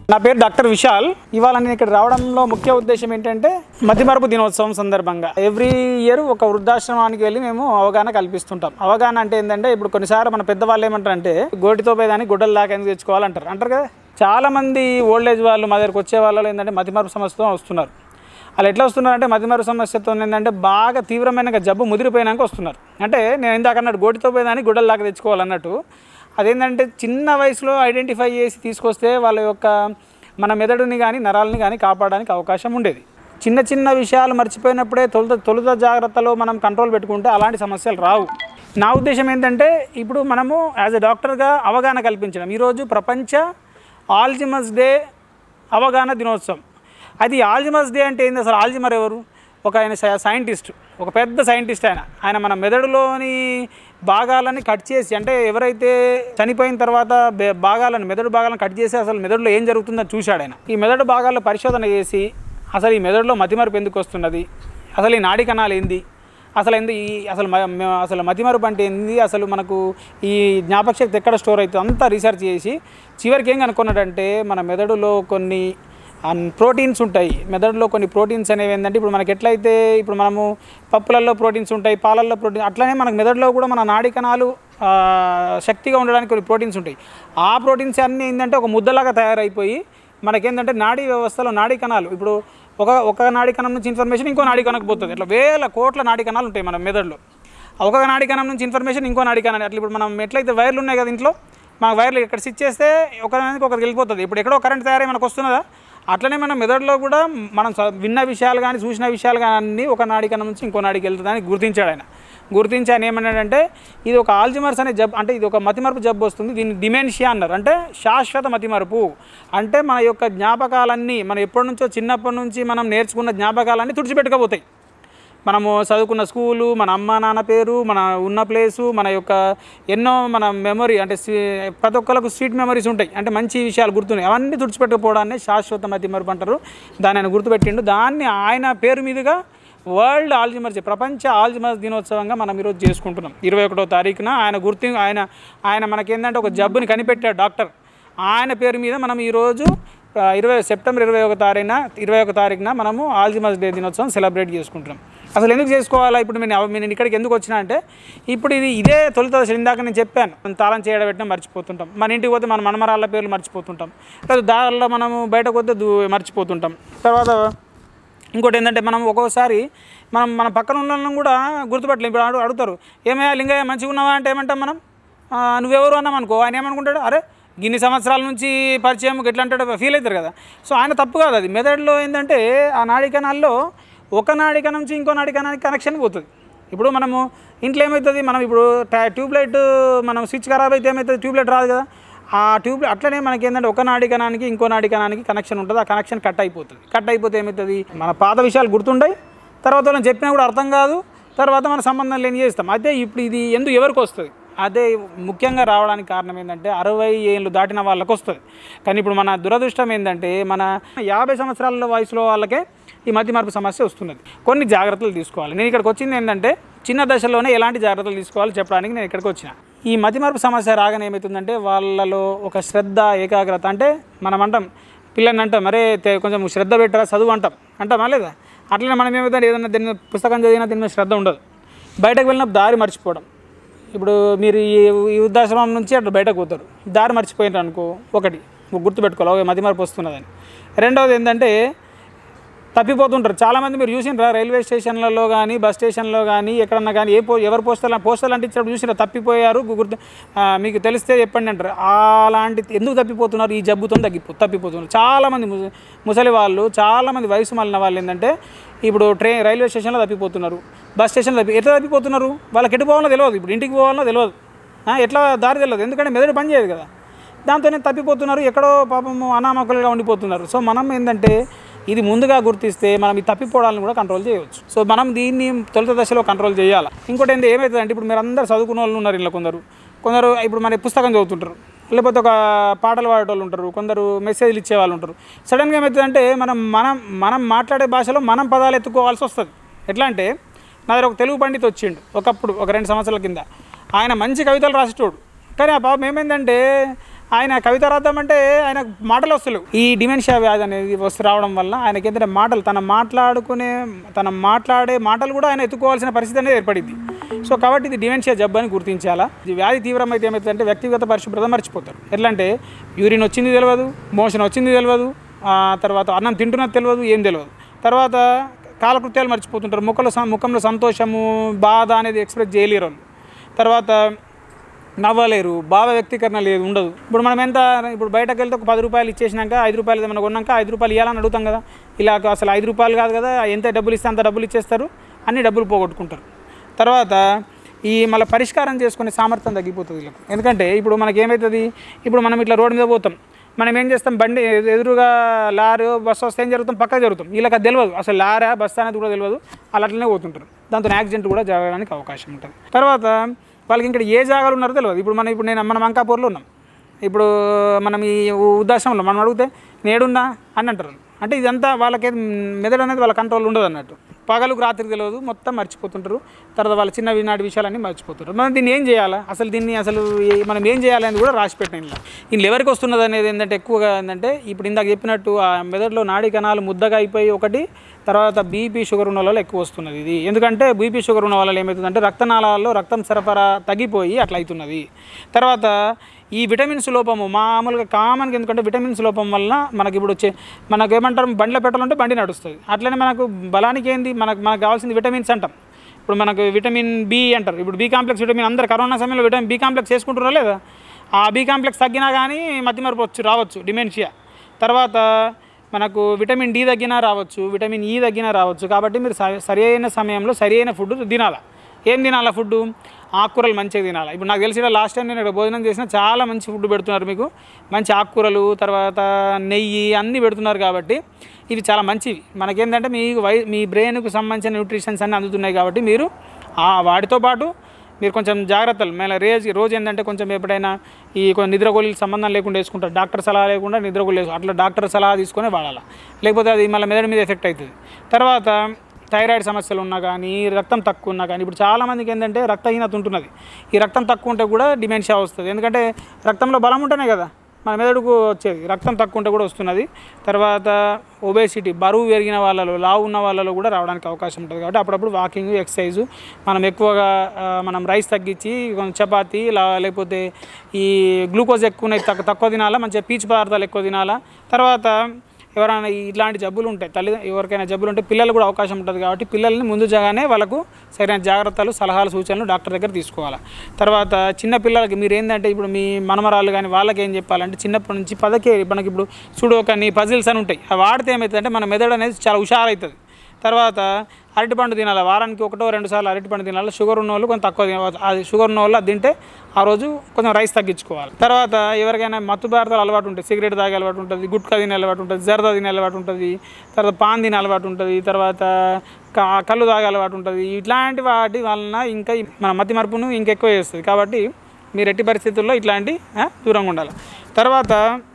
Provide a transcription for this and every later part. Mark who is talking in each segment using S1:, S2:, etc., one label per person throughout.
S1: నా పేరు డాక్టర్ విశాల్ ఇవాళ నేను ఇక్కడ రావడంలో ముఖ్య ఉద్దేశం ఏంటంటే మతిమరుపు దినోత్సవం సందర్భంగా ఎవ్రీ ఇయర్ ఒక వృద్ధాశ్రమానికి వెళ్ళి మేము అవగాహన కల్పిస్తుంటాం అవగాహన అంటే ఏంటంటే ఇప్పుడు కొన్నిసార్లు మన పెద్దవాళ్ళు ఏమంటారు అంటే గోటితో పోయేదాన్ని గుడ్డలు దాకా ఎందుకు తెచ్చుకోవాలంటారు అంటారు కదా చాలా మంది ఓల్డ్ ఏజ్ వాళ్ళు మా దగ్గరకు వచ్చే వాళ్ళు ఏంటంటే మతిమరుపు సమస్యతో వస్తున్నారు వాళ్ళు ఎట్లా వస్తున్నారంటే మతిమరుపు సమస్యతో ఏంటంటే బాగా తీవ్రమైన జబ్బు ముదిరిపోయినాక వస్తున్నారు అంటే నేను ఇందాక అన్నట్టు గోటితో పోయేదాన్ని గుడ్డలు దాకా తెచ్చుకోవాలన్నట్టు అదేంటంటే చిన్న వయసులో ఐడెంటిఫై చేసి తీసుకొస్తే వాళ్ళ యొక్క మన మెదడుని కానీ నరాలని కానీ కాపాడడానికి అవకాశం ఉండేది చిన్న చిన్న విషయాలు మర్చిపోయినప్పుడే తొలుత తొలుత జాగ్రత్తలో మనం కంట్రోల్ పెట్టుకుంటే అలాంటి సమస్యలు రావు నా ఉద్దేశం ఏంటంటే ఇప్పుడు మనము యాజ్ ఎ డాక్టర్గా అవగాహన కల్పించడం ఈరోజు ప్రపంచ ఆల్జిమస్ డే అవగాహన దినోత్సవం అది ఆల్జిమస్ డే అంటే ఏంది అసలు ఆల్జిమర్ ఎవరు ఒక ఆయన సై- సైంటిస్ట్ ఒక పెద్ద సైంటిస్ట్ ఆయన ఆయన మన మెదడులోని భాగాలని కట్ చేసి అంటే ఎవరైతే చనిపోయిన తర్వాత బే- భాగాలను మెదడు భాగాలను కట్ చేసి అసలు మెదడులో ఏం జరుగుతుందో చూశాడు ఆయన ఈ మెదడు భాగాల్లో పరిశోధన చేసి అసలు ఈ మెదడులో మతిమరుపు ఎందుకు వస్తున్నది అసలు ఈ నాడి కణాలు ఏంది అసలు ఏంది ఈ అసలు మ- మ- అసలు మతిమరుపు అంటే ఏంది అసలు మనకు ఈ జ్ఞాపకశక్తి ఎక్కడ స్టోర్ అవుతుంది అంతా రీసెర్చ్ చేసి చివరికి ఏం కనుక్కున్నాడంటే మన మెదడులో కొన్ని ప్రోటీన్స్ ఉంటాయి మెదడులో కొన్ని ప్రోటీన్స్ అనేవి ఏంటంటే ఇప్పుడు మనకి ఎట్లయితే ఇప్పుడు మనము పప్పులలో ప్రోటీన్స్ ఉంటాయి పాలల్లో ప్రోటీన్ అట్లనే మనకు మెదడులో కూడా మన నాడి కణాలు ఆ, శక్తిగా ఉండడానికి కొన్ని ప్రోటీన్స్ ఉంటాయి ఆ ప్రోటీన్స్ అన్నీ ఏంటంటే ఒక ముద్దలాగా తయారైపోయి మనకేంటంటే నాడీ వ్యవస్థలో నాడీ కణాలు ఇప్పుడు ఒక ఒక నాడీ కణం నుంచి ఇన్ఫర్మేషన్ ఇంకో నాడీ కణకు పోతుంది ఇట్లా వేల కోట్ల నాడీ కణాలు ఉంటాయి మన మెదడులో ఒక నాడీ కణం నుంచి ఇన్ఫర్మేషన్ ఇంకో నాడీ కణాలు అట్లా ఇప్పుడు మనం ఎట్లయితే వైర్లు ఉన్నాయి కదా ఇంట్లో మా వైర్లు ఇక్కడ స్విచ్ చేస్తే ఒకదానికి ఒకరికి వెళ్ళిపోతుంది ఇప్పుడు ఎక్కడో కరెంట్ తయారై మనకు వస్తున్నదా అట్లనే మన మెదడులో కూడా మనం చ- విన్న విషయాలు కానీ చూసిన విషయాలు కానీ అన్నీ ఒక నాడీ కణం నుంచి ఇంకో నాడికి వెళ్తుందని గుర్తించాడు ఆయన గుర్తించి ఆయన ఏమన్నాడంటే ఇది ఒక ఆల్జిమర్స్ అనే జబ్బు అంటే ఇది ఒక మతిమరుపు జబ్బు వస్తుంది దీన్ని డిమెన్షియా అన్నారు అంటే శాశ్వత మతిమరుపు అంటే మన యొక్క జ్ఞాపకాలన్నీ మనం ఎప్పటి నుంచో చిన్నప్పటి నుంచి మనం నేర్చుకున్న జ్ఞాపకాలన్నీ తుడిచిపెట్టుకపోతాయి మనము చదువుకున్న స్కూలు మన అమ్మ నాన్న పేరు మన ఉన్న ప్లేసు మన యొక్క ఎన్నో మన మెమరీ అంటే స్వీ- ప్రతి ఒక్కరికి స్వీట్ మెమరీస్ ఉంటాయి అంటే మంచి విషయాలు గుర్తున్నాయి అవన్నీ తుడిచిపెట్టకపోవడాన్ని శాశ్వత మతి మరుపు అంటారు దాన్ని ఆయన గుర్తుపెట్టిండు దాన్ని ఆయన పేరు మీదుగా వరల్డ్ ఆల్జిమర్స్ ప్రపంచ ఆల్జిమర్స్ దినోత్సవంగా మనం ఈరోజు చేసుకుంటున్నాం ఇరవై ఒకటో తారీఖున ఆయన గుర్తు ఆయన ఆయన మనకేంటంటే ఒక జబ్బుని కనిపెట్టాడు డాక్టర్ ఆయన పేరు మీద మనం ఈరోజు ఆ, ఇరవై సెప్టెంబర్ ఇరవై ఒక తారీఖున ఇరవై ఒక తారీఖున మనము ఆల్జిమర్స్ డే దినోత్సవం సెలబ్రేట్ చేసుకుంటున్నాం అసలు ఎందుకు చేసుకోవాలా ఇప్పుడు నేను అవ- నేను ఇక్కడికి ఎందుకు వచ్చినా అంటే ఇప్పుడు ఇది ఇదే తొలి దశ ఇందాక నేను చెప్పాను మనం తాళం చేయడం పెట్టినా మర్చిపోతుంటాం మన ఇంటికి పోతే మన మనమరాళ్ళ పేర్లు మర్చిపోతుంటాం లేదా దారిలో మనము బయటకు పోతే దూ- మర్చిపోతుంటాం తర్వాత ఇంకోటి ఏంటంటే మనం ఒక్కోసారి మనం మన పక్కన ఉన్న వాళ్ళని కూడా గుర్తుపట్టలేం ఇప్పుడు అడుగు అడుగుతారు ఏమయ్యా లింగయ్య మంచిగా ఉన్నావా అంటే ఏమంటాం మనం "ఆ, నువ్వెవరు అన్నాం అనుకో ఆయన ఏమనుకుంటాడు అరే గిన్ని సంవత్సరాల నుంచి పరిచయం ఎట్లా అంటాడో ఫీల్ అవుతారు కదా సో ఆయన తప్పు కాదు అది మెదడులో ఏంటంటే ఆ నాడీ కణాల్లో ఒక నాడీ కణం నుంచి ఇంకో నాడీ కణానికి కనెక్షన్ పోతుంది ఇప్పుడు మనము ఇంట్లో ఏమవుతుంది మనం ఇప్పుడు ట్యా- ట్యూబ్లైట్ మనం స్విచ్ ఖరాబ్ అయితే ఏమవుతుంది ట్యూబ్లైట్ రాదు కదా ఆ ట్యూబ్ అట్లనే మనకి ఏంటంటే ఒక నాడి కణానికి ఇంకో నాడి కణానికి కనెక్షన్ ఉంటుంది ఆ కనెక్షన్ కట్ అయిపోతుంది కట్ అయిపోతే ఏమవుతుంది మన పాత విషయాలు గుర్తుండయి తర్వాత వాళ్ళని చెప్పినా కూడా అర్థం కాదు తర్వాత మన సంబంధం లేని చేస్తాం అదే ఇప్పుడు ఇది ఎందుకు ఎవరికి వస్తుంది అదే ముఖ్యంగా రావడానికి కారణం ఏంటంటే అరవై ఏళ్ళు దాటిన వాళ్ళకి వస్తుంది కానీ ఇప్పుడు మన దురదృష్టం ఏంటంటే మన యాభై సంవత్సరాల వయసులో వాళ్ళకే ఈ మధ్య మార్పు సమస్య వస్తున్నది కొన్ని జాగ్రత్తలు తీసుకోవాలి నేను ఇక్కడికి వచ్చింది ఏంటంటే చిన్న దశలోనే ఎలాంటి జాగ్రత్తలు తీసుకోవాలి చెప్పడానికి నేను ఇక్కడికి వచ్చిన ఈ మతిమరుపు సమస్య రాగానే ఏమవుతుందంటే వాళ్ళలో ఒక శ్రద్ధ ఏకాగ్రత అంటే మనం అంటాం పిల్లని అంటాం మరే తె- కొంచెం శ్రద్ధ పెట్టరా చదువు అంటాం అంటామా లేదా అట్లనే మనం ఏమవుతుంది ఏదైనా దీని మీద పుస్తకం చదివినా దీని మీద శ్రద్ధ ఉండదు బయటకు వెళ్ళినప్పుడు దారి మర్చిపోవడం ఇప్పుడు మీరు ఈ ఈ వృద్ధాశ్రమం నుంచి అట్లా బయటకు పోతారు దారి మర్చిపోయినారు అనుకో ఒకటి గుర్తుపెట్టుకోవాలి ఒక మతిమరుపు వస్తున్నదని రెండవది ఏంటంటే తప్పిపోతుంటారు చాలామంది మీరు చూసినరా రైల్వే స్టేషన్లలో కానీ బస్ స్టేషన్లో కానీ ఎక్కడన్నా కానీ ఏ పో ఎవరు పోస్టల్ పోస్టల్ అంటించినప్పుడు చూసినా తప్పిపోయారు గు- గుర్తు ఆ, మీకు తెలిస్తే చెప్పండి అంటారు అలాంటి ఎందుకు తప్పిపోతున్నారు ఈ జబ్బుతో తగ్గిపో తప్పిపోతున్నారు చాలామంది ముస- ముసలి వాళ్ళు చాలామంది వయసు మళ్ళిన వాళ్ళు ఏంటంటే ఇప్పుడు ట్రైన్ రైల్వే స్టేషన్లో తప్పిపోతున్నారు బస్ స్టేషన్లో తప్పి ఎట్లా తప్పిపోతున్నారు వాళ్ళకి ఎటు పోవాలో తెలియదు ఇప్పుడు ఇంటికి పోవాలో తెలియదు ఆ, ఎట్లా దారి తెలియదు ఎందుకంటే మెదడు పని చేయదు కదా దాంతోనే తప్పిపోతున్నారు ఎక్కడో పాపము అనామకులుగా ఉండిపోతున్నారు సో మనం ఏంటంటే ఇది ముందుగా గుర్తిస్తే మనం ఈ తప్పిపోవడాలను కూడా కంట్రోల్ చేయవచ్చు సో మనం దీన్ని తొలుత దశలో కంట్రోల్ చేయాలి ఇంకోటి ఏంటి ఏమవుతుందంటే ఇప్పుడు మీరు అందరు చదువుకున్న వాళ్ళు ఉన్నారు ఇలా కొందరు కొందరు ఇప్పుడు మన పుస్తకం చదువుతుంటారు లేకపోతే ఒక పాటలు పాడేటోళ్ళు ఉంటారు కొందరు మెసేజ్లు ఇచ్చే వాళ్ళు ఉంటారు సడన్గా ఏమవుతుందంటే మనం మనం మనం మాట్లాడే భాషలో మనం పదాలు ఎత్తుకోవాల్సి వస్తుంది ఎట్లా అంటే నా దగ్గర ఒక తెలుగు పండిత్ వచ్చిండు ఒకప్పుడు ఒక రెండు సంవత్సరాల కింద ఆయన మంచి కవితలు రాసేటోడు కానీ ఆ పాపం ఏమైందంటే ఆయన కవిత రాద్దామంటే ఆయన మాటలు వస్తలేవు ఈ డిమెన్షియా వ్యాధి అనేది వస్తు రావడం వల్ల ఆయనకి ఏంటంటే మాటలు తన మాట్లాడుకునే తన మాట్లాడే మాటలు కూడా ఆయన ఎత్తుకోవాల్సిన పరిస్థితి అనేది ఏర్పడింది సో కాబట్టి ఇది డిమెన్షియా జబ్బు అని గుర్తించాలా ఇది వ్యాధి తీవ్రమైతే ఏమవుతుందంటే వ్యక్తిగత పరిశుభ్రత మర్చిపోతారు ఎట్లా అంటే యూరిన్ వచ్చింది తెలియదు మోషన్ వచ్చింది తెలియదు ఆ తర్వాత అన్నం తింటున్నది తెలియదు ఏం తెలియదు తర్వాత కాలకృత్యాలు మర్చిపోతుంటారు ముఖంలో సం- ముఖంలో సంతోషము బాధ అనేది ఎక్స్ప్రెస్ చేయలేరు వాళ్ళు తర్వాత నవ్వలేరు భావ వ్యక్తీకరణ లేదు ఉండదు ఇప్పుడు మనం ఎంత ఇప్పుడు బయటకు వెళ్తే ఒక పది రూపాయలు ఇచ్చేసినాక ఐదు రూపాయలు ఏమైనా కొన్నాక ఐదు రూపాయలు ఇవ్వాలని అడుగుతాం కదా ఇలా అసలు ఐదు రూపాయలు కాదు కదా ఎంత డబ్బులు ఇస్తే అంత డబ్బులు ఇచ్చేస్తారు అన్ని డబ్బులు పోగొట్టుకుంటారు తర్వాత ఈ మళ్ళీ పరిష్కారం చేసుకునే సామర్థ్యం తగ్గిపోతుంది వీళ్ళకు ఎందుకంటే ఇప్పుడు మనకి ఏమవుతుంది ఇప్పుడు మనం ఇట్లా రోడ్డు మీద పోతాం మనం ఏం చేస్తాం బండి ఎదు- ఎదురుగా లారీ బస్సు వస్తే ఏం జరుగుతాం పక్కకు జరుగుతాం వీళ్ళకి అది తెలియదు అసలు లారా బస్సు అనేది కూడా తెలియదు వాళ్ళు అట్లనే పోతుంటారు దాంతో యాక్సిడెంట్ కూడా జరగడానికి అవకాశం ఉంటుంది తర్వాత వాళ్ళకి ఇక్కడ ఏ జాగాలు ఉన్నారో తెలియదు ఇప్పుడు మనం ఇప్పుడు నేను మనం అంకాపూర్లో ఉన్నాం ఇప్పుడు మనం ఈ ఉద్దాసంలో మనం అడిగితే నేడున్నా అని అంటారు అంటే ఇదంతా వాళ్ళకి మెదడు అనేది వాళ్ళ కంట్రోల్ ఉండదు అన్నట్టు పగలుకు రాత్రి తెలియదు మొత్తం మర్చిపోతుంటారు తర్వాత వాళ్ళ చిన్న వినాటి విషయాలన్నీ మర్చిపోతారు మనం దీన్ని ఏం చేయాలా అసలు దీన్ని అసలు ఏ- మనం ఏం చేయాలని కూడా రాసి పెట్టిన ఇలా ఇందులో ఎవరికి వస్తున్నది అనేది ఏంటంటే ఎక్కువగా ఏంటంటే ఇప్పుడు ఇందాక చెప్పినట్టు ఆ మెదడులో నాడీ కణాలు ముద్దగా అయిపోయి ఒకటి తర్వాత బీపీ షుగర్ ఉన్న వాళ్ళలో ఎక్కువ వస్తున్నది ఇది ఎందుకంటే బీపీ షుగర్ ఉన్న వాళ్ళలో ఏమవుతుందంటే రక్తనాళాల్లో రక్తం సరఫరా తగ్గిపోయి అట్లా అవుతున్నది తర్వాత ఈ విటమిన్స్ లోపము మామూలుగా కామన్గా ఎందుకంటే విటమిన్స్ లోపం వలన మనకి ఇప్పుడు వచ్చే మనకు ఏమంటారు బండిలో పెట్రోల్ ఉంటే బండి నడుస్తుంది అట్లనే మనకు బలానికి ఏంది మనకు మనకు కావాల్సింది విటమిన్స్ అంటాం ఇప్పుడు మనకు విటమిన్ బి అంటారు ఇప్పుడు బి కాంప్లెక్స్ విటమిన్ అందరు కరోనా సమయంలో విటమిన్ బి కాంప్లెక్స్ వేసుకుంటారా లేదా ఆ బి కాంప్లెక్స్ తగ్గినా కానీ మతిమరుపు వచ్చు రావచ్చు డిమెన్షియా తర్వాత మనకు విటమిన్ డి తగ్గినా రావచ్చు విటమిన్ ఈ తగ్గినా రావచ్చు కాబట్టి మీరు స- సరి అయిన సమయంలో సరి అయిన ఫుడ్ తినాలా ఏం తినాలా ఫుడ్ ఆకుకూరలు మంచిగా తినాలి ఇప్పుడు నాకు తెలిసిన లాస్ట్ టైం నేను ఇక్కడ భోజనం చేసిన చాలా మంచి ఫుడ్ పెడుతున్నారు మీకు మంచి ఆకుకూరలు తర్వాత నెయ్యి అన్నీ పెడుతున్నారు కాబట్టి ఇవి చాలా మంచివి మనకేంటంటే మీ వై మీ బ్రెయిన్కు సంబంధించిన న్యూట్రిషన్స్ అన్నీ అందుతున్నాయి కాబట్టి మీరు ఆ వాటితో పాటు మీరు కొంచెం జాగ్రత్తలు మళ్ళీ రోజు రోజు ఏంటంటే కొంచెం ఎప్పుడైనా ఈ కొన్ని నిద్రగోళీలకు సంబంధం లేకుండా వేసుకుంటారు డాక్టర్ సలహా లేకుండా నిద్రగోళీ వేసు అట్లా డాక్టర్ సలహా తీసుకొని వాడాలి లేకపోతే అది మళ్ళీ మెదడు మీద ఎఫెక్ట్ అవుతుంది తర్వాత థైరాయిడ్ సమస్యలు ఉన్నా కానీ రక్తం తక్కువ ఉన్నా కానీ ఇప్పుడు చాలామందికి ఏంటంటే రక్తహీనత ఉంటున్నది ఈ రక్తం తక్కువ ఉంటే కూడా డిమెన్షియా వస్తుంది ఎందుకంటే రక్తంలో బలం ఉంటేనే కదా మన మెదడుకు వచ్చేది రక్తం తక్కువ ఉంటే కూడా వస్తున్నది తర్వాత ఒబేసిటీ బరువు పెరిగిన వాళ్ళలో లావు ఉన్న వాళ్ళలో కూడా రావడానికి అవకాశం ఉంటుంది కాబట్టి అప్పుడప్పుడు వాకింగ్ ఎక్సర్సైజు మనం ఎక్కువగా ఆ, మనం రైస్ తగ్గించి కొంచెం చపాతీ లా లేకపోతే ఈ గ్లూకోజ్ ఎక్కువ ఉన్నాయి, తక్కువ తక్కువ తినాలా మంచిగా పీచు పదార్థాలు ఎక్కువ తినాలా తర్వాత ఎవరైనా ఇట్లాంటి జబ్బులు ఉంటాయి తల్లి ఎవరికైనా జబ్బులు ఉంటే పిల్లలు కూడా అవకాశం ఉంటుంది కాబట్టి పిల్లల్ని ముందు జాగానే వాళ్ళకు సరైన జాగ్రత్తలు సలహాలు సూచనలు డాక్టర్ దగ్గర తీసుకోవాలి తర్వాత చిన్న పిల్లలకి మీరు ఏంటంటే ఇప్పుడు మీ మనమరాలు కానీ వాళ్ళకి ఏం చెప్పాలంటే చిన్నప్పటి నుంచి పదకే మనకి ఇప్పుడు సుడోకని పజిల్స్ అని ఉంటాయి అవి వాడితే ఏమవుతుందంటే మన మెదడు అనేది చాలా హుషారవుతుంది తర్వాత అరటిపండు తినాలి వారానికి ఒకటో రెండు సార్లు అరటిపండు తినాలి షుగర్ ఉన్న వాళ్ళు కొంచెం తక్కువ తినాలి అది షుగర్ ఉన్న వాళ్ళు అది తింటే ఆ రోజు కొంచెం రైస్ తగ్గించుకోవాలి తర్వాత ఎవరికైనా మత్తు పదార్థాలు అలవాటు ఉంటుంది సిగరెట్ తాగే అలవాటు ఉంటుంది గుట్కా తినే అలవాటు ఉంటుంది జర్దా తినే అలవాటు ఉంటుంది తర్వాత పాన్ తినే అలవాటు ఉంటుంది తర్వాత క- కళ్ళు తాగే అలవాటు ఉంటుంది ఇట్లాంటి వాటి వలన ఇంకా ఈ మన మతి మరుపును ఇంకెక్కువ చేస్తుంది కాబట్టి మీరు ఎట్టి పరిస్థితుల్లో ఇట్లాంటి ఆ, దూరంగా ఉండాలి తర్వాత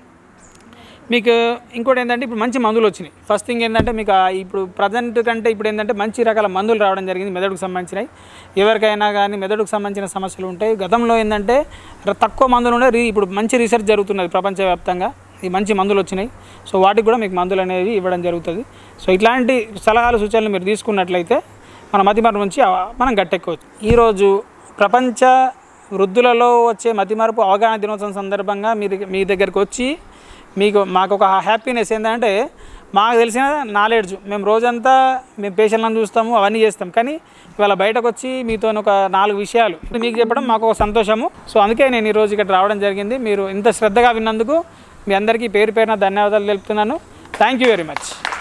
S1: మీకు ఇంకోటి ఏంటంటే ఇప్పుడు మంచి మందులు వచ్చినాయి ఫస్ట్ థింగ్ ఏంటంటే మీకు ఆ ఇప్పుడు ప్రజెంట్ కంటే ఇప్పుడు ఏంటంటే మంచి రకాల మందులు రావడం జరిగింది మెదడుకు సంబంధించినవి ఎవరికైనా కానీ మెదడుకు సంబంధించిన సమస్యలు ఉంటాయి గతంలో ఏంటంటే ర- తక్కువ మందులు ఉండే రీ- ఇప్పుడు మంచి రీసెర్చ్ జరుగుతున్నది ప్రపంచవ్యాప్తంగా ఈ మంచి మందులు వచ్చినాయి సో వాటికి కూడా మీకు మందులు అనేవి ఇవ్వడం జరుగుతుంది సో ఇట్లాంటి సలహాలు సూచనలు మీరు తీసుకున్నట్లయితే మన మతిమరుపు నుంచి ఆ- మనం గట్టెక్కవచ్చు ఈరోజు ప్రపంచ వృద్ధులలో వచ్చే మతిమరుపు అవగాహన దినోత్సవం సందర్భంగా మీరు మీ దగ్గరికి వచ్చి మీకు మాకు ఒక హ్యాపీనెస్ ఏంటంటే మాకు తెలిసిన నాలెడ్జ్ మేము రోజంతా మేము పేషెంట్లను చూస్తాము అవన్నీ చేస్తాం కానీ ఇవాళ బయటకు వచ్చి మీతో ఒక నాలుగు విషయాలు మీకు చెప్పడం మాకు ఒక సంతోషము సో అందుకే నేను ఈరోజు ఇక్కడ రావడం జరిగింది మీరు ఇంత శ్రద్ధగా విన్నందుకు మీ అందరికీ పేరు పేరున ధన్యవాదాలు తెలుపుతున్నాను థ్యాంక్ యూ వెరీ మచ్